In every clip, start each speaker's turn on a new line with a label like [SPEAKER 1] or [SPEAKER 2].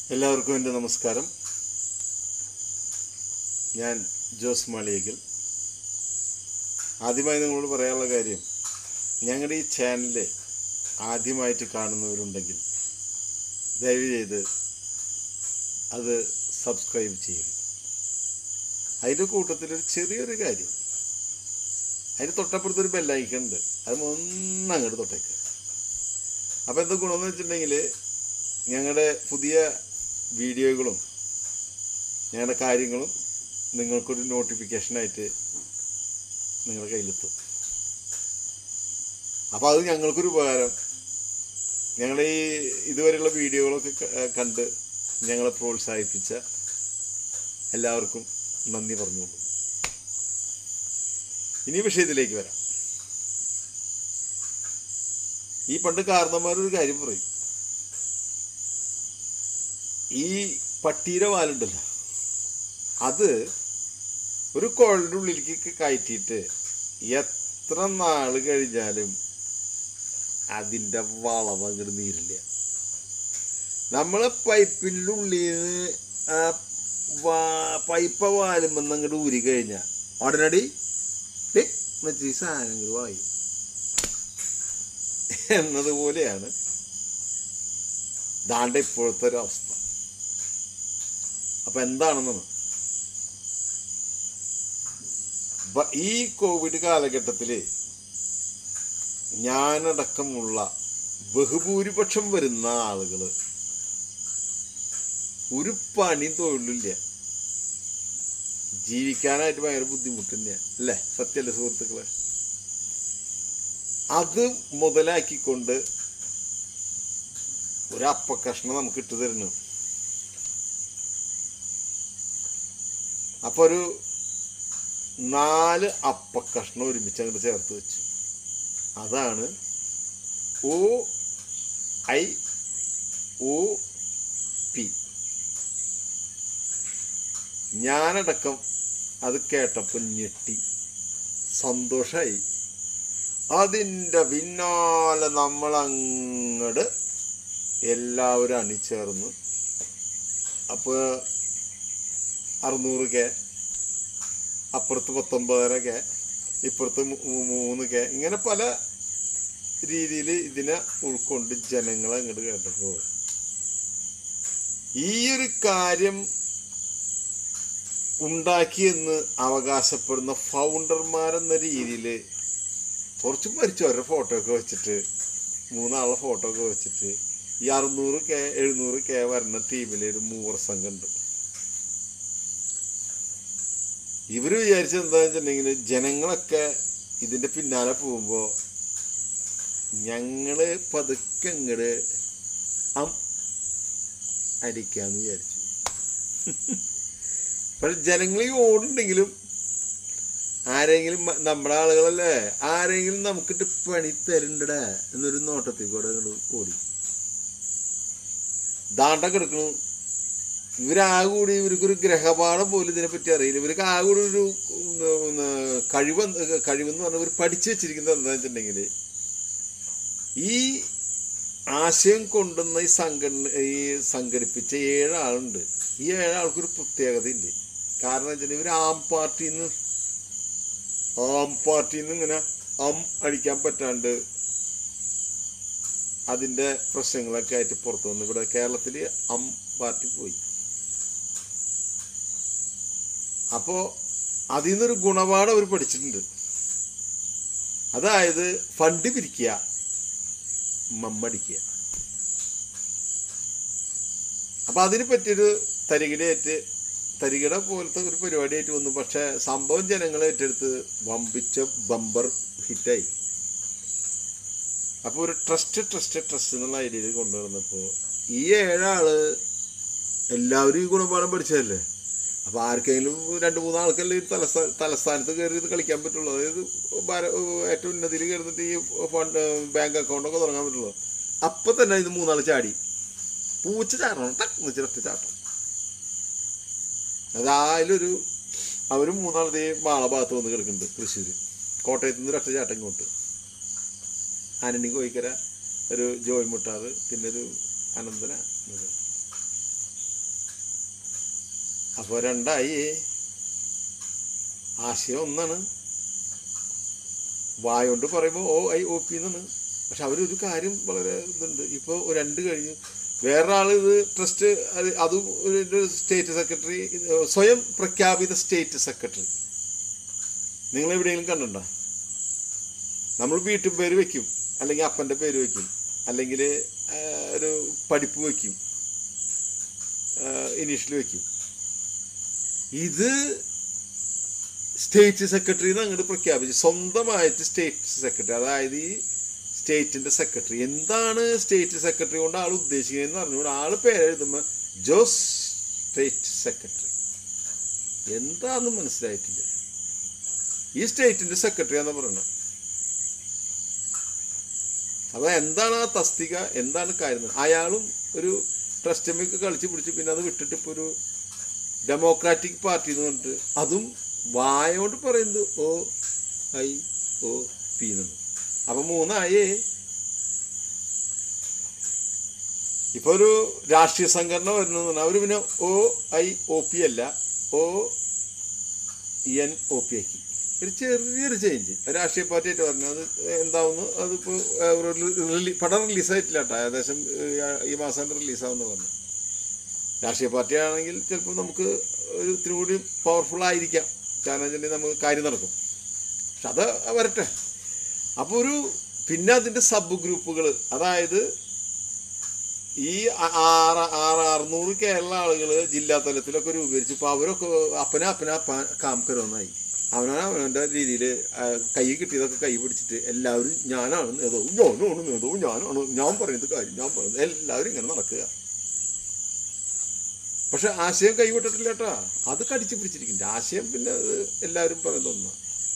[SPEAKER 1] എല്ലാവർക്കും എൻ്റെ നമസ്കാരം ഞാൻ ജോസ് മാളിയേക്കൽ ആദ്യമായി നിങ്ങളോട് പറയാനുള്ള കാര്യം ഞങ്ങളുടെ ഈ ചാനൽ ആദ്യമായിട്ട് കാണുന്നവരുണ്ടെങ്കിൽ ദയവ് ചെയ്ത് അത് സബ്സ്ക്രൈബ് ചെയ്യുക അതിൻ്റെ കൂട്ടത്തിലൊരു ചെറിയൊരു കാര്യം അതിന് തൊട്ടപ്പുറത്തൊരു ബെല്ലൈക്കൺ ഉണ്ട് അത് ഒന്നങ്ങോട്ട് തൊട്ടേക്ക് അപ്പോൾ എന്താ ഗുണമെന്ന് വെച്ചിട്ടുണ്ടെങ്കിൽ ഞങ്ങളുടെ പുതിയ വീഡിയോകളും ഞങ്ങളുടെ കാര്യങ്ങളും നിങ്ങൾക്കൊരു നോട്ടിഫിക്കേഷനായിട്ട് നിങ്ങളുടെ കയ്യിലെത്തും അപ്പോൾ അത് ഞങ്ങൾക്കൊരു ഉപകാരം ഞങ്ങളുടെ ഈ ഇതുവരെയുള്ള വീഡിയോകളൊക്കെ ക- കണ്ട് ഞങ്ങളെ പ്രോത്സാഹിപ്പിച്ച എല്ലാവർക്കും നന്ദി പറഞ്ഞുകൊള്ളുന്നു ഇനി വിഷയത്തിലേക്ക് വരാം ഈ പണ്ട് കാരണന്മാരൊരു കാര്യം പറയും ഈ പട്ടീരെ വാലുണ്ടല്ലോ അത് ഒരു കുഴലിൻ്റെ ഉള്ളിലേക്ക് കയറ്റിയിട്ട് എത്ര നാൾ കഴിഞ്ഞാലും അതിൻ്റെ വളവ് അങ്ങോട്ട് നീരില്ല നമ്മളെ പൈപ്പിൻ്റെ ഉള്ളിൽ നിന്ന് ആ വാ- പൈപ്പ വാലുമെന്ന് അങ്ങോട്ട് ഊരി കഴിഞ്ഞാൽ ഉടനടി ടിക് എന്ന് വെച്ച് ഈ സാധനം അങ്ങോട്ട് വായും എന്നതുപോലെയാണ് ദാണ്ട ഇപ്പോഴത്തെ ഒരു അവസ്ഥ അപ്പൊ എന്താണെന്നാണ് ബ- ഈ കോവിഡ് കാലഘട്ടത്തിൽ ഞാനടക്കമുള്ള ബഹുഭൂരിപക്ഷം വരുന്ന ആളുകൾ ഒരു പണി തൊഴിലില്ല ജീവിക്കാനായിട്ട് ഭയങ്കര ബുദ്ധിമുട്ട് തന്നെയാണ് അല്ലേ സത്യമല്ലേ സുഹൃത്തുക്കളെ അത് മുതലാക്കിക്കൊണ്ട് ഒരു അപ്പക്കഷ്ണം നമുക്ക് ഇട്ടു തരുന്നു അപ്പോൾ ഒരു നാല് അപ്പക്കഷ്ണം ഒരുമിച്ച് അങ്ങോട്ട് ചേർത്ത് വെച്ചു അതാണ് ഒ ഐ ഒ പി ഞാനടക്കം അത് കേട്ടപ്പോൾ ഞെട്ടി സന്തോഷമായി അതിൻ്റെ പിന്നാലെ നമ്മളങ്ങട് എല്ലാവരും അണിചേർന്ന് അപ്പോൾ അറുന്നൂറ് കെ അപ്പുറത്ത് പത്തൊമ്പതര കെ ഇപ്പുറത്ത് മൂ- മൂന്ന് കെ ഇങ്ങനെ പല രീതിയിൽ ഇതിനെ ഉൾക്കൊണ്ട് ജനങ്ങളെ അങ്ങോട്ട് കേട്ടപ്പോൾ ഈ ഒരു കാര്യം ഉണ്ടാക്കിയെന്ന് അവകാശപ്പെടുന്ന ഫൗണ്ടർമാരെന്ന രീതിയിൽ കുറച്ച് മരിച്ചു അവരുടെ ഫോട്ടോ ഒക്കെ വെച്ചിട്ട് മൂന്നാളെ ഫോട്ടോ ഒക്കെ വെച്ചിട്ട് ഈ അറുന്നൂറ് കെ എഴുന്നൂറ് കെ വരുന്ന ടീമിൽ ഒരു മൂവർ സംഘം ഉണ്ട് ഇവര് വിചാരിച്ചത് എന്താ വെച്ചിട്ടുണ്ടെങ്കിൽ ജനങ്ങളൊക്കെ ഇതിന്റെ പിന്നാലെ പോകുമ്പോൾ ഞങ്ങള് പതുക്കെ അങ്ങട് അം അടിക്കാന്ന് വിചാരിച്ചു പക്ഷെ ജനങ്ങൾ ഈ ഓടുണ്ടെങ്കിലും ആരെങ്കിലും മ- നമ്മുടെ ആളുകളല്ലേ ആരെങ്കിലും നമുക്കിട്ട് പണി തരണ്ടടാ എന്നൊരു നോട്ടത്തിൽ കൂടെ അങ്ങോട്ട് ഓടി ദാണ്ട കിടക്കണു ഇവരാകെ കൂടി ഇവർക്കൊരു ഗ്രഹപാഠം പോലും ഇതിനെപ്പറ്റി അറിയില്ല ഇവർക്ക് ആകെ കൂടി ഒരു ഉം, ഉം, കഴിവ് എന്ത്- കഴിവെന്ന് പറഞ്ഞാൽ ഇവർ പഠിച്ചു വെച്ചിരിക്കുന്നത് എന്താണെന്ന് വെച്ചിട്ടുണ്ടെങ്കിൽ ഈ ആശയം കൊണ്ടുവന്ന ഈ സംഘടന ഈ സംഘടിപ്പിച്ച ഏഴാളുണ്ട് ഈ ഏഴാൾക്കൊരു പ്രത്യേകതയുണ്ട് കാരണം വെച്ചാൽ ഇവർ ആം പാർട്ടിയിൽ നിന്ന് ആം പാർട്ടിയിൽ നിന്ന് ഇങ്ങനെ അം അടിക്കാൻ പറ്റാണ്ട് അതിന്റെ പ്രശ്നങ്ങളൊക്കെ ആയിട്ട് പുറത്തു വന്നു ഇവിടെ കേരളത്തിൽ അം പാർട്ടി പോയി അപ്പോ അതിൽ നിന്നൊരു ഗുണപാഠം അവർ പഠിച്ചിട്ടുണ്ട് അതായത് ഫണ്ട് പിരിക്കുക മമ്മടിക്കുക അപ്പൊ അതിനെ പറ്റിയൊരു തരികിടയായിട്ട് തരികിട പോലത്തെ ഒരു പരിപാടിയായിട്ട് വന്നു പക്ഷെ സംഭവം ജനങ്ങൾ ഏറ്റെടുത്ത് വമ്പിച്ച ബമ്പർ ഹിറ്റായി അപ്പോൾ ഒരു ട്രസ്റ്റ് ട്രസ്റ്റ് ട്രസ്റ്റ് എന്നുള്ള ഐഡിയയിൽ കൊണ്ടുവന്നപ്പോൾ ഈ ഏഴാള് എല്ലാവരും ഈ ഗുണപാഠം പഠിച്ചതല്ലേ അപ്പോൾ ആർക്കെങ്കിലും രണ്ട് മൂന്ന് ആൾക്കല്ലേ ഈ തലസ്ഥാ തലസ്ഥാനത്ത് കയറി ഇത് കളിക്കാൻ പറ്റുള്ളൂ അതായത് ഭാര- ഏറ്റവും ഉന്നതിയിൽ കയറുന്നിട്ട് ഈ ഫണ്ട് ബാങ്ക് അക്കൗണ്ടൊക്കെ തുടങ്ങാൻ പറ്റുള്ളൂ അപ്പം തന്നെ ഇത് മൂന്നാൾ ചാടി പൂച്ച ചാടണം ടക്ക് എന്ന് വെച്ചിട്ട് ഒറ്റ ചാട്ടം അതായാലൊരു അവരും മൂന്നാൾ ദേ മാള ഭാഗത്ത് വന്ന് കിടക്കുന്നുണ്ട് തൃശ്ശൂർ കോട്ടയത്ത് നിന്ന് ഒരൊറ്റ ചാട്ടം ഇങ്ങോട്ട് ആനണി കോയിക്കര ഒരു ജോയ് മുട്ടാറ് പിന്നെ ഒരു അനന്തന ഇത്. അപ്പോൾ രണ്ടായി ആശയം ഒന്നാണ് വായോണ്ട് പറയുമ്പോൾ ഓ ഐ ഒ പി എന്നാണ് പക്ഷെ അവരൊരു കാര്യം വളരെ ഇതുണ്ട് ഇപ്പോൾ രണ്ട് കഴിഞ്ഞു വേറെ ആൾ ഇത് ട്രസ്റ്റ് അത് അതും ഒരു സ്റ്റേറ്റ് സെക്രട്ടറി സ്വയം പ്രഖ്യാപിത സ്റ്റേറ്റ് സെക്രട്ടറി നിങ്ങൾ എവിടെയെങ്കിലും കണ്ടിട്ടുണ്ടോ നമ്മൾ വീട്ടിൽ പേര് വെക്കും അല്ലെങ്കിൽ അപ്പൻ്റെ പേര് വെക്കും അല്ലെങ്കിൽ ഒരു പഠിപ്പ് വെക്കും ഇനീഷ്യൽ വെക്കും ഇത് സ്റ്റേറ്റ് സെക്രട്ടറി എന്ന് അങ്ങോട്ട് പ്രഖ്യാപിച്ചു സ്വന്തമായിട്ട് സ്റ്റേറ്റ് സെക്രട്ടറി അതായത് ഈ സ്റ്റേറ്റിന്റെ സെക്രട്ടറി എന്താണ് സ്റ്റേറ്റ് സെക്രട്ടറി കൊണ്ട് ആൾ ഉദ്ദേശിക്കുന്നതെന്ന് അറിഞ്ഞുകൊണ്ട് ആൾ പേരെഴുതുമ്പോൾ ജോസ് സ്റ്റേറ്റ് സെക്രട്ടറി എന്താന്ന് മനസ്സിലായിട്ടില്ല ഈ സ്റ്റേറ്റിന്റെ സെക്രട്ടറി എന്ന് പറയുന്നത് അപ്പൊ എന്താണ് ആ തസ്തിക എന്താണ് കാര്യം അയാളും ഒരു ട്രസ്റ്റമിക്ക് കളിച്ച് പിടിച്ച് പിന്നെ അത് വിട്ടിട്ട് ഇപ്പോൾ ഒരു ഡെമോക്രാറ്റിക് പാർട്ടി എന്ന് പറഞ്ഞിട്ട് അതും വായോണ്ട് പറയുന്നത് ഓ ഐ ഒ പി എന്നു അപ്പം മൂന്നായേ ഇപ്പോൾ ഒരു രാഷ്ട്രീയ സംഘടന വരുന്നതെന്ന് അവർ പിന്നെ ഒ ഐ ഒ പി അല്ല ഒ എൻ ഒ പി ആക്കി ഒരു ചെറിയൊരു ചേഞ്ച് രാഷ്ട്രീയ പാർട്ടിയായിട്ട് പറഞ്ഞു അത് എന്താവുന്നു അതിപ്പോൾ റിലീ പടം റിലീസായിട്ടില്ല കേട്ടോ ഏകദേശം ഏഹ്, ഈ മാസം റിലീസാവുമെന്ന് പറഞ്ഞു രാഷ്ട്രീയ പാർട്ടി ആണെങ്കിൽ ചിലപ്പോൾ നമുക്ക് ഒരു ഇത്തിരി കൂടി പവർഫുൾ ആയിരിക്കാം കാരണം വെച്ചിട്ടുണ്ടെങ്കിൽ നമുക്ക് കാര്യം നടക്കും പക്ഷെ അത് വരട്ടെ അപ്പോൾ ഒരു പിന്നെ അതിൻ്റെ സബ് ഗ്രൂപ്പുകൾ അതായത് ഈ ആ- ആറ് ആറ് അറുന്നൂറ് കേരള ആളുകൾ ജില്ലാ തലത്തിലൊക്കെ രൂപീകരിച്ചു ഇപ്പോൾ അവരൊക്കെ അപ്പന അപ്പന അപ്പ കാംകരോന്നായി അവനാണ് അവനവൻ്റെ രീതിയിൽ കൈ കിട്ടിയതൊക്കെ കൈ പിടിച്ചിട്ട് എല്ലാവരും ഞാനാണ് നേതാവും ഞാനാണ് നേതാവും ഞാനാണ് ഞാൻ പറയുന്നത് കാര്യം ഞാൻ പറയുന്നത് എല്ലാവരും ഇങ്ങനെ നടക്കുക പക്ഷെ ആശയം കൈവിട്ടിട്ടില്ല കേട്ടോ അത് കടിച്ചു പിടിച്ചിരിക്കുന്നുണ്ട് ആശയം പിന്നെ അത് എല്ലാവരും പറയുന്ന ഒന്നാണ്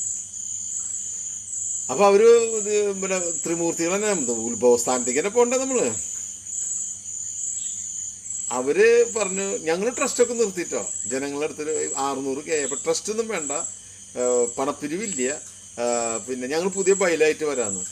[SPEAKER 1] അപ്പൊ അവര് ഇത് പിന്നെ ത്രിമൂർത്തികൾ തന്നെ ഉത്ഭവസ്ഥാനത്തേക്ക് തന്നെ പോണ്ടേ നമ്മള് അവര് പറഞ്ഞു ഞങ്ങൾ ട്രസ്റ്റൊക്കെ നിർത്തിയിട്ടോ ജനങ്ങളുടെ അടുത്ത് ആറുന്നൂറ് കെ അപ്പൊ ട്രസ്റ്റ് ഒന്നും വേണ്ട ആ, പണപ്പിരിവില്ല ആ, പിന്നെ ഞങ്ങൾ പുതിയ ബൈലായിട്ട് വരാന്ന്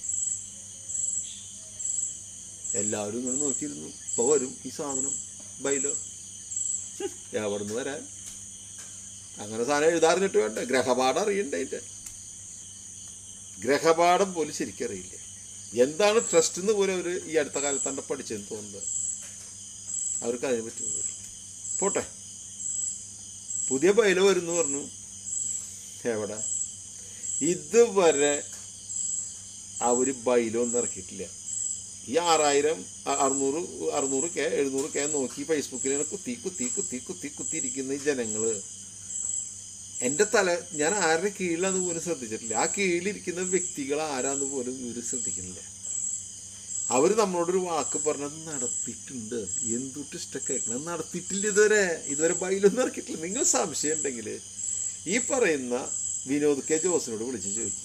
[SPEAKER 1] എല്ലാവരും ഇങ്ങനെ നോക്കിയിരുന്നു ഇപ്പൊ വരും ഈ സാധനം ബൈലോ എവിടെ നിന്ന് വരാൻ അങ്ങനെ സാധനം എഴുതാറിഞ്ഞിട്ട് വേണ്ട ഗ്രഹപാഠം അറിയണ്ടേ അതിന്റെ ഗ്രഹപാഠം പോലും ശരിക്കും അറിയില്ല എന്താണ് ട്രസ്റ്റ് എന്ന് പോലും അവർ ഈ അടുത്ത കാലത്താണ് പഠിച്ചതെന്ന് തോന്നുന്നത് അവർക്ക് അതിനെ പറ്റി ഒന്നും അറിയില്ല. പോട്ടെ പുതിയ ബൈല വരുന്നു പറഞ്ഞു എവിടെ ഇതുവരെ അവർ ബൈലൊന്നും ഇറക്കിയിട്ടില്ല ഈ ആറായിരം അ- അറുന്നൂറ് അറുന്നൂറ് കെ എഴുന്നൂറ് കെ നോക്കി ഫേസ്ബുക്കിൽ ഇങ്ങനെ കുത്തി കുത്തി കുത്തി കുത്തി കുത്തി ഇരിക്കുന്ന ഈ ജനങ്ങള് എൻ്റെ തല ഞാൻ ആരുടെ കീഴിലാന്ന് പോലും ശ്രദ്ധിച്ചിട്ടില്ല ആ കീഴിലിരിക്കുന്ന വ്യക്തികൾ ആരാന്ന് പോലും ഇവർ ശ്രദ്ധിക്കുന്നില്ല അവർ നമ്മളോടൊരു വാക്ക് പറഞ്ഞത് നടത്തിയിട്ടുണ്ട് എന്തുട്ട് ഇഷ്ടം കേൾക്കണം നടത്തിയിട്ടില്ല ഇതുവരെ ഇതുവരെ ബൈലൊന്നും ഇറക്കിയിട്ടില്ല നിങ്ങൾ സംശയം ഉണ്ടെങ്കിൽ ഈ പറയുന്ന വിനോദ് കെ ജോസിനോട് വിളിച്ച് ചോദിക്കും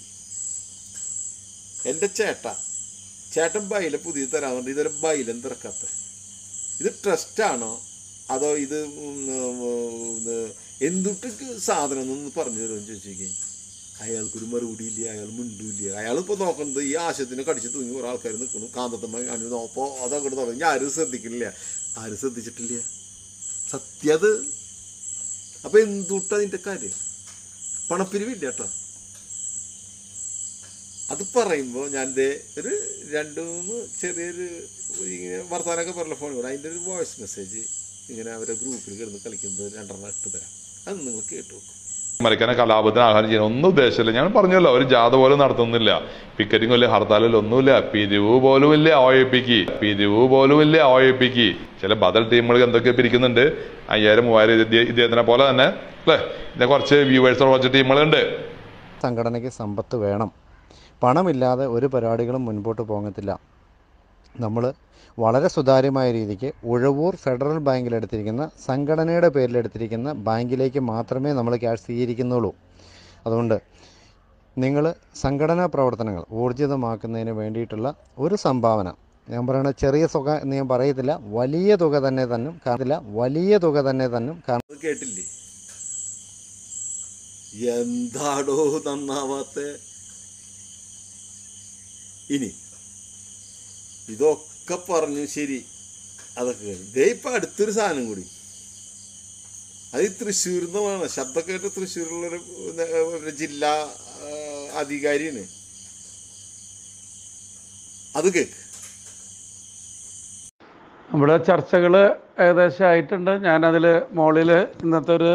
[SPEAKER 1] എൻ്റെ ചേട്ട ചേട്ടൻ ബൈല പുതിയ തരാറുണ്ട് ഇതുവരെ ബൈലം തിറക്കാത്ത ഇത് ട്രസ്റ്റാണോ അതോ ഇത് ഉം, ഉം, ഇത് എന്തുട്ട് സാധനം എന്നൊന്ന് പറഞ്ഞു തരുമെന്ന് ചോദിച്ചേക്കേ അയാൾക്കൊരു മറുപടി ഇല്ല അയാൾ മിണ്ടൂല്ല അയാളിപ്പോൾ നോക്കുന്നത് ഈ ആശയത്തിന് കടിച്ച് തൂങ്ങി കുറേ ആൾക്കാർ നിൽക്കുന്നു കാന്തത്തമ്മ അനു നോപ്പോൾ അതങ്ങോട്ട് തുടങ്ങി ആരും ശ്രദ്ധിക്കണില്ല ആരും ശ്രദ്ധിച്ചിട്ടില്ല സത്യത് അപ്പം എന്തുട്ട് അതിൻ്റെ കാര്യം പണപ്പിരിവില്ല കേട്ടോ അത് പറയുമ്പോൾ ഞാൻ ദേ ഒരു രണ്ട് മൂന്ന് ചെറിയൊരു ഇങ്ങനെ വർത്തമാനമൊക്കെ പറഞ്ഞ ഫോണിൽ കൂടെ അതിൻ്റെ ഒരു വോയിസ് മെസ്സേജ് ഇങ്ങനെ അവരെ ഗ്രൂപ്പിൽ കിടന്ന് കളിക്കുന്നത് രണ്ടെണ്ണം ഇട്ട് തരാം അത് നിങ്ങൾ കേട്ടു നോക്കും
[SPEAKER 2] മരക്കാനെ കലാപത്തിന് ആഹ്വാനം ചെയ്യാൻ ഒന്നും ഉദ്ദേശമില്ല ഞാൻ പറഞ്ഞല്ലോ ഒരു ജാഥ പോലും നടത്തുന്നില്ല പിക്കറ്റിംഗ് ഇല്ല ഹർത്താലില്ല ഒന്നുമില്ല പിരിവ് പോലും ഇല്ല ഒ എ പിക്ക് പിരിവ് പോലും ഇല്ല ഒ എ പിക്ക് ചില ബദൽ ടീമുകൾ എന്തൊക്കെ പിരിക്കുന്നുണ്ട് അയ്യായിരം മൂവായിരം ഇദ്ദേ- ഇദ്ദേഹത്തിനെ പോലെ തന്നെ അല്ലേ പിന്നെ കുറച്ച് വ്യൂവേഴ്സ് കുറച്ച് ടീമുകളുണ്ട്
[SPEAKER 3] സംഘടനയ്ക്ക് സമ്പത്ത് വേണം പണമില്ലാതെ ഒരു പരിപാടികളും മുൻപോട്ട് പോകത്തില്ല നമ്മൾ വളരെ സുതാര്യമായ രീതിക്ക് ഉഴവൂർ ഫെഡറൽ ബാങ്കിൽ എടുത്തിരിക്കുന്ന സംഘടനയുടെ പേരിൽ എടുത്തിരിക്കുന്ന ബാങ്കിലേക്ക് മാത്രമേ നമ്മൾ ക്യാഷ് സ്വീകരിക്കുന്നുള്ളൂ അതുകൊണ്ട് നിങ്ങൾ സംഘടനാ പ്രവർത്തനങ്ങൾ ഊർജിതമാക്കുന്നതിന് വേണ്ടിയിട്ടുള്ള ഒരു സംഭാവന ഞാൻ പറയുന്ന ചെറിയ തുക എന്ന് ഞാൻ പറയത്തില്ല വലിയ തുക തന്നെ തന്നെ കാണില്ല വലിയ തുക തന്നെ തന്നെ കാരണം
[SPEAKER 1] അത് കേട്ടില്ലേ എന്താടോ നന്നാവാത്ത ഇനി ഇതൊക്കെ പറഞ്ഞു ശരി അതൊക്കെ കഴിഞ്ഞു. ദേ ഇപ്പൊ അടുത്തൊരു സാധനം കൂടി അത് ഈ തൃശ്ശൂർ നിന്നുള്ളതാണ് ശബ്ദം കേട്ട് തൃശ്ശൂരിലുള്ളൊരു ന- ഒരു ജില്ലാ ആ, അധികാരിയാണ് അത് കേക്ക്
[SPEAKER 4] നമ്മുടെ ചർച്ചകൾ ഏകദേശം ആയിട്ടുണ്ട് ഞാനതിൽ മുകളിൽ ഇന്നത്തെ ഒരു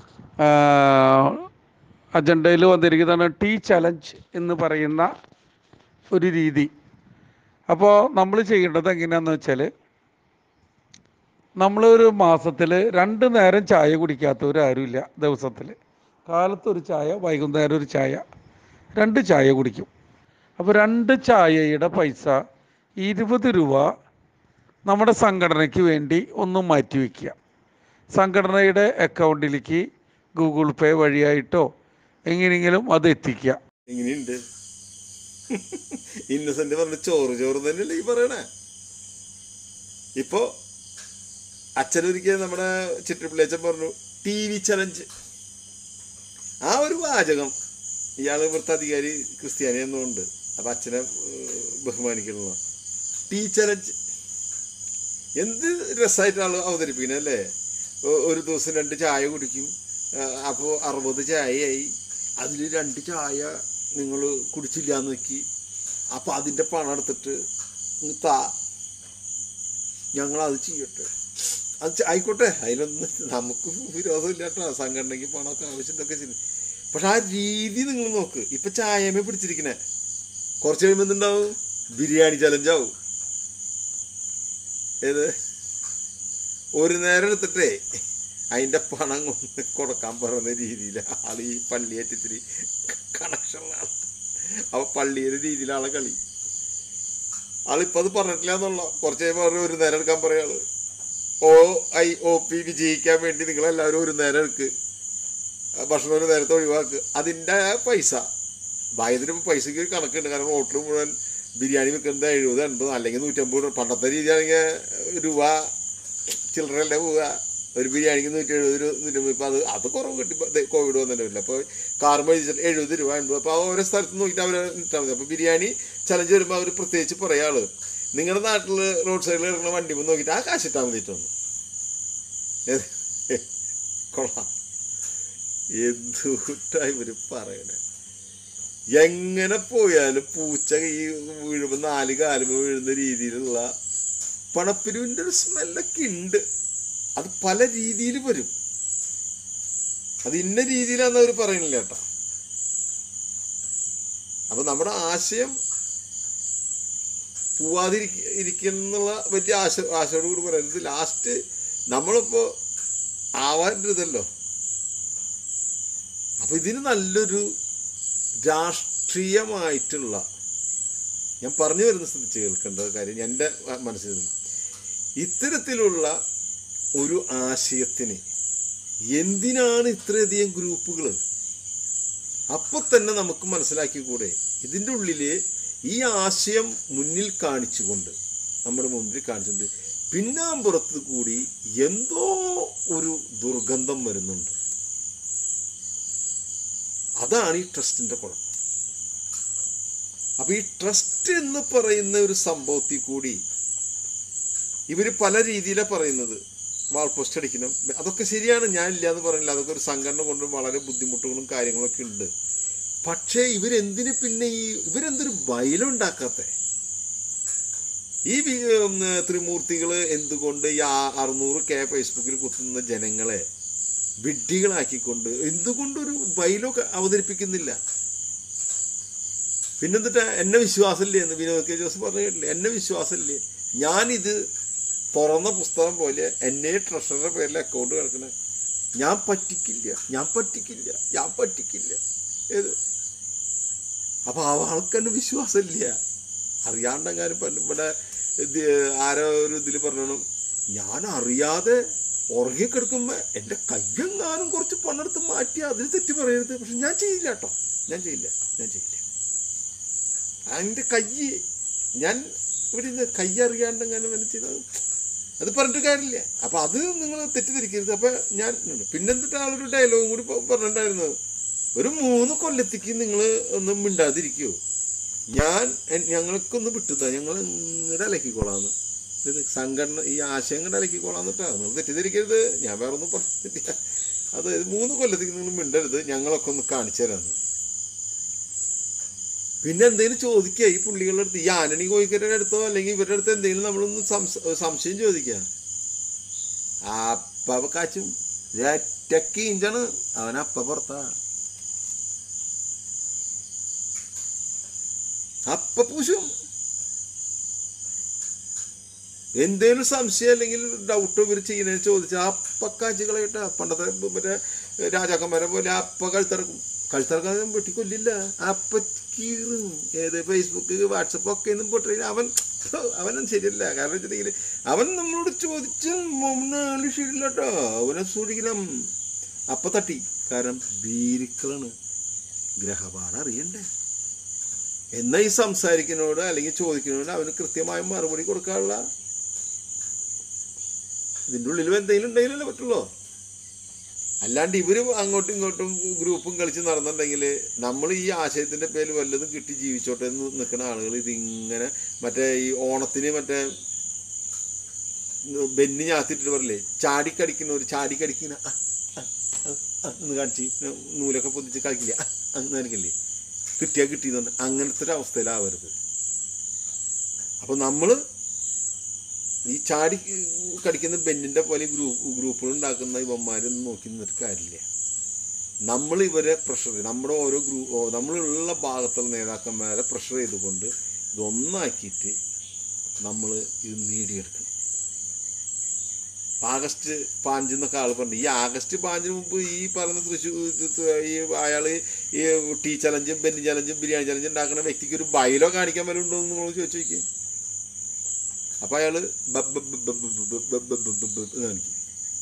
[SPEAKER 4] അജണ്ടയിൽ വന്നിരിക്കുന്നതാണ് ടീ ചലഞ്ച് എന്ന് പറയുന്ന ഒരു രീതി അപ്പോൾ നമ്മൾ ചെയ്യേണ്ടത് എങ്ങനെയാണെന്ന് വെച്ചാൽ നമ്മളൊരു മാസത്തിൽ രണ്ട് നേരം ചായ കുടിക്കാത്തവരാരുമില്ല ദിവസത്തിൽ കാലത്ത് ഒരു ചായ വൈകുന്നേരം ഒരു ചായ രണ്ട് ചായ കുടിക്കും അപ്പോൾ രണ്ട് ചായയുടെ പൈസ ഇരുപത് രൂപ നമ്മുടെ സംഘടനയ്ക്ക് വേണ്ടി ഒന്ന് മാറ്റിവെക്കുക സംഘടനയുടെ അക്കൗണ്ടിലേക്ക് ഗൂഗിൾ പേ വഴിയായിട്ടോ എങ്ങനെയെങ്കിലും അത് എത്തിക്കുക
[SPEAKER 1] എങ്ങനെയുണ്ട് ഇന്നസെന്റ് പറഞ്ഞ ചോറ് ചോറ് തന്നെയല്ലേ ഈ പറയണേ ഇപ്പോ അച്ഛനൊരിക്കൽ നമ്മുടെ ചിത്രപ്പിള്ളേച്ചൻ പറഞ്ഞു ടി വി ചലഞ്ച് ആ ഒരു വാചകം ഇയാൾ ഇവിടുത്തെ അധികാരി ക്രിസ്ത്യാനി എന്നുണ്ട് അപ്പൊ അച്ഛനെ ഏഹ്, ബഹുമാനിക്കണല്ലോ ടീ ചലഞ്ച് എന്ത് രസമായിട്ടാണ് അവതരിപ്പിക്കുന്നത് അല്ലേ ഒ- ഒരു ദിവസം രണ്ട് ചായ കുടിക്കും അപ്പോൾ അറുപത് ചായയായി അതിൽ രണ്ട് ചായ നിങ്ങൾ കുടിച്ചില്ല എന്ന് വെക്കി അപ്പോൾ അതിൻ്റെ പണം എടുത്തിട്ട് ഇങ്ങ് താ ഞങ്ങൾ അത് ചെയ്യട്ടെ അത് ചെ- ആയിക്കോട്ടെ അതിലൊന്നും നമുക്ക് വിരോധമില്ല കേട്ടോ സംഘടനയ്ക്ക് പണമൊക്കെ ആവശ്യമുണ്ടൊക്കെ ശരി പക്ഷെ ആ രീതി നിങ്ങൾ നോക്ക് ഇപ്പൊ ചായമേ പിടിച്ചിരിക്കണേ കുറച്ച് കഴിയുമ്പോൾ എന്തുണ്ടാവും ബിരിയാണി ചലഞ്ചാവും ഏത് ഒരു നേരം എടുത്തിട്ടേ അതിന്റെ പണം കൊണ്ട് കൊടുക്കാൻ പറയുന്ന രീതിയിൽ ആള് ഈ പള്ളിയായിട്ട് ഇത്തിരി കണക്ഷനുള്ള ആള് അപ്പൊ പള്ളിയുടെ രീതിയിലാണ് കളി ആളിപ്പോ അത് പറഞ്ഞിട്ടില്ല എന്നുള്ള കുറച്ച് കഴിയുമ്പോൾ പറഞ്ഞു ഒരു നേരം എടുക്കാൻ പറയാള് ഓ ഐ ഒ പി വിജയിക്കാൻ വേണ്ടി നിങ്ങൾ എല്ലാവരും ഒരു നേരം എടുക്ക് ആ ഭക്ഷണം ഒരു നേരത്തെ ഒഴിവാക്ക് അതിൻ്റെ പൈസ ഭാഗ്യത്തിന് ഇപ്പോൾ പൈസക്ക് കണക്കുണ്ട് കാരണം ഹോട്ടൽ മുഴുവൻ ബിരിയാണി വെക്കുന്നത് എഴുപത് എൺപത് അല്ലെങ്കിൽ നൂറ്റമ്പത് രൂപ പണ്ടത്തെ രീതിയാണെങ്കിൽ രൂപ ചില്ലറയല്ലേ പോവുക ഒരു ബിരിയാണിക്ക് നൂറ്റി എഴുപത് രൂപ നൂറ്റമ്പത് ഇപ്പം അത് അത് കുറവ് കിട്ടി ഇപ്പൊ ദേ കോവിഡ് വന്നിട്ടില്ല അപ്പോൾ കാർമ എഴുതിച്ചിട്ട് എഴുപത് രൂപ എൺപത് അപ്പോൾ ഓരോ സ്ഥലത്ത് നോക്കിയിട്ട് അവർ ഇട്ടാൽ മതി അപ്പോൾ ബിരിയാണി ചലഞ്ച് വരുമ്പോൾ അവർ പ്രത്യേകിച്ച് പറയാള് നിങ്ങളുടെ നാട്ടിൽ റോഡ് സൈഡിൽ ഇറങ്ങുന്ന വണ്ടി മുമ്പ് നോക്കിയിട്ട് ആ കാശിട്ടാൽ മതിയിട്ടൊന്ന് ഏത്? കൊള്ളാം എന്തുട്ടാ ഇവര് പറയണേ എങ്ങനെ പോയാലും പൂച്ച ഈ വീഴുമ്പോൾ നാല് കാലുമ്പോൾ വീഴുന്ന രീതിയിലുള്ള പണപ്പിരിവിൻ്റെ ഒരു സ്മെല്ലൊക്കെ ഉണ്ട് അത് പല രീതിയിൽ വരും അത് ഇന്ന രീതിയിലാന്ന് അവർ പറയുന്നില്ല കേട്ടോ അപ്പൊ നമ്മുടെ ആശയം പോവാതിരിക്ക ഇരിക്കുന്നുള്ള വലിയ ആശ ആശയോട് കൂടി പറയുന്നത് ലാസ്റ്റ് നമ്മളിപ്പോ ആവാനിരുതല്ലോ അപ്പൊ ഇതിന് നല്ലൊരു രാഷ്ട്രീയമായിട്ടുള്ള ഞാൻ പറഞ്ഞു വരുന്ന ശ്രദ്ധിച്ച് കേൾക്കേണ്ട കാര്യം എൻ്റെ മനസ്സിൽ നിന്ന് ഇത്തരത്തിലുള്ള ഒരു ആശയത്തിന് എന്തിനാണ് ഇത്രയധികം ഗ്രൂപ്പുകൾ അപ്പൊ തന്നെ നമുക്ക് മനസ്സിലാക്കിക്കൂടെ ഇതിൻ്റെ ഉള്ളില് ഈ ആശയം മുന്നിൽ കാണിച്ചുകൊണ്ട് നമ്മുടെ മുമ്പിൽ കാണിച്ചുകൊണ്ട് പിന്നാമ്പുറത്ത് കൂടി എന്തോ ഒരു ദുർഗന്ധം വരുന്നുണ്ട് അതാണ് ഈ ട്രസ്റ്റിന്റെ കുഴപ്പം അപ്പൊ ഈ ട്രസ്റ്റ് എന്ന് പറയുന്ന ഒരു സംഭവത്തിൽ കൂടി ഇവര് പല രീതിയിലാണ് പറയുന്നത് വാൾ പോസ്റ്റ് അടിക്കണം അതൊക്കെ ശരിയാണ് ഞാൻ ഇല്ല എന്ന് പറയുന്നില്ല അതൊക്കെ ഒരു സംഘടന കൊണ്ടും വളരെ ബുദ്ധിമുട്ടുകളും കാര്യങ്ങളൊക്കെ ഉണ്ട് പക്ഷേ ഇവരെന്തിന് പിന്നെ ഈ ഇവരെന്തൊരു ബയലുണ്ടാക്കാത്ത ഈ വി- ഉം, ത്രിമൂർത്തികള് എന്തുകൊണ്ട് ഈ ആ- അറുന്നൂറ് കെ ഫേസ്ബുക്കിൽ കുത്തുന്ന ജനങ്ങളെ വിഡ്ഢികളാക്കിക്കൊണ്ട് എന്തുകൊണ്ടൊരു ബൈലോ അവതരിപ്പിക്കുന്നില്ല പിന്നെന്തിട്ടാ എന്നെ വിശ്വാസമില്ലേ എന്ന് വിനോദ് കെ ജോസ് പറഞ്ഞു കേട്ടില്ലേ എന്നെ വിശ്വാസമില്ലേ ഞാനിത് തുറന്ന പുസ്തകം പോലെ എന്നെ ട്രഷറുടെ പേരിൽ അക്കൗണ്ട് കിടക്കണേ ഞാൻ പറ്റിക്കില്ല ഞാൻ പറ്റിക്കില്ല ഞാൻ പറ്റിക്കില്ല ഏത് അപ്പൊ ആ ആൾക്കെന്നെ വിശ്വാസമില്ല അറിയാണ്ടെങ്ങാനും പണ്ട് ഇവിടെ ഇത് ആരോ ഒരു ഇതിൽ പറഞ്ഞു ഞാൻ അറിയാതെ ഉറങ്ങി കിടക്കുമ്പോ എന്റെ കയ്യെങ്ങാനും കുറച്ച് പണെടുത്ത് മാറ്റി അതിന് തെറ്റി പറയരുത് പക്ഷെ ഞാൻ ചെയ്യില്ല കേട്ടോ ഞാൻ ചെയ്യില്ല ഞാൻ ചെയ്യില്ല എൻ്റെ കൈ ഞാൻ ഇവിടെ ഇരുന്ന് കൈ അറിയാണ്ടെങ്ങാനും അങ്ങനെ ചെയ്തത് അത് പറഞ്ഞിട്ട് കാര്യമില്ല അപ്പൊ അത് നിങ്ങൾ തെറ്റിദ്ധരിക്കരുത് അപ്പൊ ഞാൻ പിന്നെന്തിട്ട് ആളൊരു ഡയലോഗും കൂടി പ- പറഞ്ഞിട്ടുണ്ടായിരുന്നു ഒരു മൂന്ന് കൊല്ലത്തേക്ക് നിങ്ങൾ ഒന്ന് മിണ്ടാതിരിക്കുവോ ഞാൻ എൻ- ഞങ്ങൾക്കൊന്ന് വിട്ടുതാ ഞങ്ങൾ ഇങ്ങടെ അലക്കിക്കോളാന്ന് ഇത് സംഘടന ഈ ആശയം ഇങ്ങടെ അലക്കിക്കോളാന്ന് കേട്ടോ നിങ്ങൾ തെറ്റിദ്ധരിക്കരുത് ഞാൻ വേറെ ഒന്നും പറഞ്ഞിട്ടില്ല അതായത് മൂന്ന് കൊല്ലത്തേക്ക് നിങ്ങൾ മിണ്ടരുത് ഞങ്ങളൊക്കെ ഒന്ന് കാണിച്ചു തരാന്ന് പിന്നെ എന്തെങ്കിലും ചോദിക്കുക ഈ പുള്ളികളുടെ അടുത്ത് ഈ ആനണി കോഴിക്കരുടെ അടുത്തോ അല്ലെങ്കിൽ ഇവരുടെ അടുത്ത് എന്തെങ്കിലും നമ്മളൊന്ന് സംശ- സംശയം ചോദിക്കുക അപ്പ കാച്ചും ഒറ്റക്ക് ഇഞ്ചാണ് അവൻ അപ്പ പുറത്താ അപ്പ പൂശും എന്തേലും സംശയം അല്ലെങ്കിൽ ഡൗട്ട് ഇവർ ചെയ്യുന്നതിന് ചോദിച്ചാൽ അപ്പ കാച്ചി കളയട്ടെ പണ്ടത്തെ മറ്റേ രാജാക്കന്മാരെ പോലെ അപ്പ കഴുത്തിറക്കും കഴുത്തിറക്കാതെ വെട്ടിക്കൊല്ലില്ല അപ്പ കീറും ഏത് ഫേസ്ബുക്ക് വാട്സപ്പ് ഒക്കെ ഒന്നും പൊട്ടി അവൻ അവനും ശരിയല്ല കാരണം വെച്ചിട്ടുണ്ടെങ്കിൽ അവൻ നമ്മളോട് ചോദിച്ചാൽ മൗനാള് ശരിയില്ല കേട്ടോ അവനെ സൂക്ഷിക്കണം അപ്പ തട്ടി കാരണം ഭീരുക്കളാണ് ഗ്രഹപാഠം അറിയണ്ടേ എന്നാ ഈ സംസാരിക്കുന്നതിനോട് അല്ലെങ്കിൽ ചോദിക്കുന്നതിനോട് അവന് കൃത്യമായ മറുപടി കൊടുക്കാനുള്ള ഇതിൻ്റെ ഉള്ളിൽ എന്തെങ്കിലും ഉണ്ടെങ്കിലല്ലേ പറ്റുള്ളൂ അല്ലാണ്ട് ഇവര് അങ്ങോട്ടും ഇങ്ങോട്ടും ഗ്രൂപ്പും കളിച്ച് നടന്നിട്ടുണ്ടെങ്കിൽ നമ്മൾ ഈ ആശയത്തിന്റെ പേരിൽ വല്ലതും കിട്ടി ജീവിച്ചോട്ടെ എന്ന് നിൽക്കുന്ന ആളുകൾ ഇതിങ്ങനെ മറ്റേ ഈ ഓണത്തിന് മറ്റേ ബെന്നി ഞാത്തിട്ടിട്ട് പറയില്ലേ ചാടിക്കടിക്കുന്ന ഒരു ചാടിക്കടിക്കുന്ന ആ, ആ, ആ, ആ എന്ന് കാണിച്ച് നൂലൊക്കെ പൊതിച്ച് കളിക്കില്ല ആ, എന്ന് കാണിക്കില്ലേ കിട്ടിയാൽ കിട്ടിയെന്നുണ്ട് അങ്ങനത്തെ ഒരു അവസ്ഥയിലാവരുത് അപ്പൊ നമ്മള് ഈ ചാടി കടിക്കുന്ന ബെന്നിന്റെ പോലെ ഗ്രൂപ്പ് ഗ്രൂപ്പുകൾ ഉണ്ടാക്കുന്ന ഇവന്മാരൊന്നും നോക്കി നിന്നിട്ട് കാര്യമില്ല നമ്മൾ ഇവരെ പ്രഷർ നമ്മുടെ ഓരോ ഗ്രൂപ്പ് നമ്മളുള്ള ഭാഗത്തുള്ള നേതാക്കന്മാരെ പ്രഷർ ചെയ്തുകൊണ്ട് ഇതൊന്നാക്കിയിട്ട് നമ്മൾ ഇത് നേടിയെടുക്കണം ഇപ്പൊ ആഗസ്റ്റ് പാഞ്ച് എന്നൊക്കെ ആൾ പറഞ്ഞു ഈ ആഗസ്റ്റ് പാഞ്ചിന് മുമ്പ് ഈ പറയുന്ന തൃശ്ശൂർ ഈ അയാള് ഈ ടീ ചലഞ്ചും ബെന്നി ചലഞ്ചും ബിരിയാണി ചലഞ്ചും ഉണ്ടാക്കുന്ന വ്യക്തിക്ക് ഒരു ബൈലോ കാണിക്കാൻ വല്ല ഉണ്ടോ എന്ന് നിങ്ങൾ ചോദിച്ചു നോക്കിയേ അപ്പൊ അയാള് ബ- ബ- ബ- ബ- ബ- ബ- ബ- ബ- ബ- ബ- ബ- ബ എന്ന് കാണിക്കും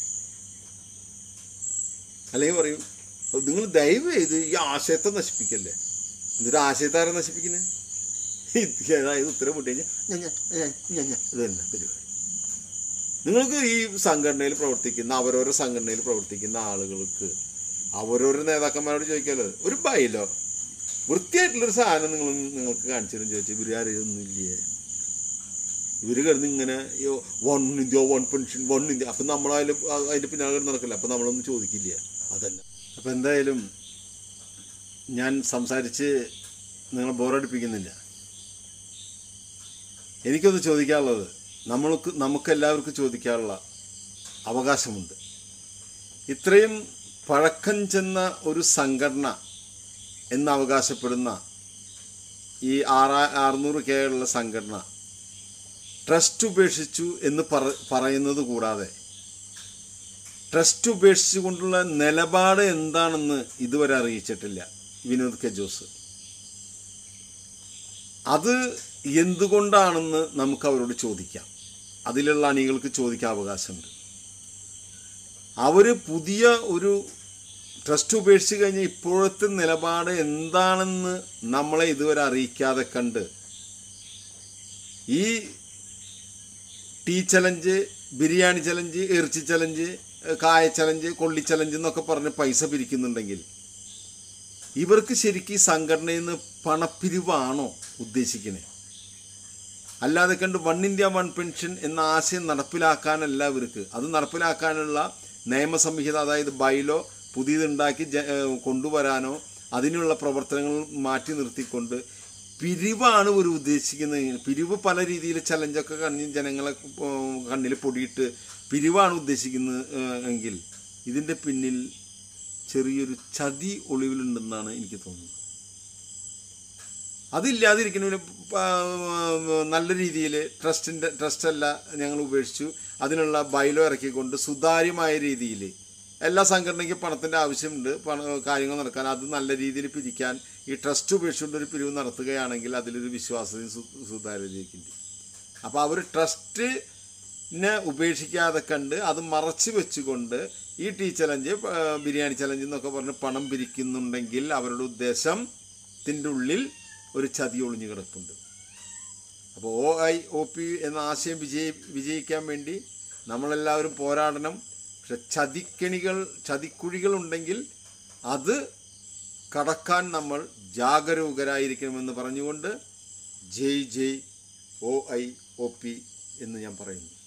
[SPEAKER 1] അല്ലെങ്കിൽ പറയും നിങ്ങൾ ദയവ് ചെയ്ത് ഈ ആശയത്തെ നശിപ്പിക്കല്ലേ എന്നിട്ട് ആശയത്തെ ആരെ നശിപ്പിക്കുന്നേ ഇത് അതായത് ഉത്തരം വിട്ട് കഴിഞ്ഞാൽ ഞാൻ ഞാൻ ഞാൻ ഞാൻ ഞാൻ ഇത് തന്നെ പരിപാടി നിങ്ങൾക്ക് ഈ സംഘടനയിൽ പ്രവർത്തിക്കുന്ന അവരോരോ സംഘടനയിൽ പ്രവർത്തിക്കുന്ന ആളുകൾക്ക് അവരോരോ നേതാക്കന്മാരോട് ചോദിക്കാലോ ഒരു ബൈലോ വൃത്തിയായിട്ടുള്ളൊരു സാധനം നിങ്ങൾ നിങ്ങൾക്ക് കാണിച്ചു തരും ചോദിച്ചു ഇവർ അറിയൊന്നുമില്ലേ ഇവര് കിടന്ന് ഇങ്ങനെ one India one pension one India അപ്പം നമ്മളതിൽ അതിൻ്റെ പിന്നാലെ കിടന്ന് നടക്കില്ല അപ്പം നമ്മളൊന്നും ചോദിക്കില്ല അതല്ല അപ്പം എന്തായാലും ഞാൻ സംസാരിച്ച് നിങ്ങളെ ബോറടിപ്പിക്കുന്നില്ല എനിക്കൊന്ന് ചോദിക്കാനുള്ളത് നമ്മൾക്ക് നമുക്കെല്ലാവർക്കും ചോദിക്കാനുള്ള അവകാശമുണ്ട് ഇത്രയും പഴക്കം ചെന്ന ഒരു സംഘടന എന്ന് അവകാശപ്പെടുന്ന ഈ ആറാ അറുന്നൂറ് കെ ഉള്ള സംഘടന ട്രസ്റ്റ് ഉപേക്ഷിച്ചു എന്ന് പറ പറയുന്നത് കൂടാതെ ട്രസ്റ്റ് ഉപേക്ഷിച്ചുകൊണ്ടുള്ള നിലപാട് എന്താണെന്ന് ഇതുവരെ അറിയിച്ചിട്ടില്ല വിനോദ് കെ ജോസ് അത് എന്തുകൊണ്ടാണെന്ന് നമുക്ക് അവരോട് ചോദിക്കാം അതിലുള്ള അണികൾക്ക് ചോദിക്കാൻ അവകാശമുണ്ട് അവർ പുതിയ ഒരു ട്രസ്റ്റ് ഉപേക്ഷിച്ച് കഴിഞ്ഞ ഇപ്പോഴത്തെ നിലപാട് എന്താണെന്ന് നമ്മളെ ഇതുവരെ അറിയിക്കാതെ കണ്ട് ഈ ടീ ചലഞ്ച് ബിരിയാണി ചലഞ്ച് ഇറച്ചി ചലഞ്ച് കായ ചലഞ്ച് കൊള്ളി ചലഞ്ച് എന്നൊക്കെ പറഞ്ഞ് പൈസ പിരിക്കുന്നുണ്ടെങ്കിൽ ഇവർക്ക് ശരിക്കും ഈ സംഘടനയിൽ നിന്ന് പണപ്പിരിവാണോ ഉദ്ദേശിക്കുന്നത് അല്ലാതെ കണ്ട് വൺ ഇന്ത്യ വൺ പെൻഷൻ എന്ന ആശയം നടപ്പിലാക്കാനല്ല ഇവർക്ക് അത് നടപ്പിലാക്കാനുള്ള നിയമസംഹിത അതായത് ബൈലോ പുതിയതുണ്ടാക്കി ജ ഏഹ് കൊണ്ടുവരാനോ അതിനുള്ള പ്രവർത്തനങ്ങൾ മാറ്റി നിർത്തിക്കൊണ്ട് പിരിവാണ് ഒരു ഉദ്ദേശിക്കുന്നത് പിരിവ് പല രീതിയിൽ ചലഞ്ചൊക്കെ കഴിഞ്ഞ് ജനങ്ങളെ ഏഹ് കണ്ണിൽ പൊടിയിട്ട് പിരിവാണ് ഉദ്ദേശിക്കുന്നത് ഏഹ് എങ്കിൽ ഇതിൻ്റെ പിന്നിൽ ചെറിയൊരു ചതി ഒളിവിലുണ്ടെന്നാണ് എനിക്ക് തോന്നുന്നത് അതില്ലാതിരിക്കുന്നതിന് നല്ല രീതിയിൽ ട്രസ്റ്റിൻ്റെ ട്രസ്റ്റല്ല ഞങ്ങൾ ഉപേക്ഷിച്ചു അതിനുള്ള ബൈലോ ഇറക്കിക്കൊണ്ട് സുതാര്യമായ രീതിയിൽ എല്ലാ സംഘടനയ്ക്കും പണത്തിൻ്റെ ആവശ്യമുണ്ട് പണ കാര്യങ്ങൾ നടക്കാൻ അത് നല്ല രീതിയിൽ പിരിക്കാൻ ഈ ട്രസ്റ്റ് ഉപേക്ഷിച്ചുകൊണ്ട് ഒരു പിരിവ് നടത്തുകയാണെങ്കിൽ അതിലൊരു വിശ്വാസവും സു സുതാര്യതയൊക്കെ ഉണ്ട് അപ്പോൾ അവർ ട്രസ്റ്റിനെ ഉപേക്ഷിക്കാതെ കണ്ട് അത് മറച്ചു വെച്ചുകൊണ്ട് ഈ ടീ ചലഞ്ച് ആ, ബിരിയാണി ചലഞ്ച് എന്നൊക്കെ പറഞ്ഞ് പണം പിരിക്കുന്നുണ്ടെങ്കിൽ അവരുടെ ഉദ്ദേശത്തിൻ്റെ ഉള്ളിൽ ഒരു ചതി ഒളിഞ്ഞു കിടപ്പുണ്ട് അപ്പോൾ ഒ ഐ ഒ പി എന്ന ആശയം വിജയി വിജയിക്കാൻ വേണ്ടി നമ്മളെല്ലാവരും പോരാടണം പക്ഷെ ചതിക്കെണികൾ ചതിക്കുഴികൾ ഉണ്ടെങ്കിൽ അത് കടക്കാൻ നമ്മൾ ജാഗരൂകരായിരിക്കണമെന്ന് പറഞ്ഞുകൊണ്ട് ജയ് ജയ് ഒ ഐ ഒ പി എന്ന് ഞാൻ പറയുന്നു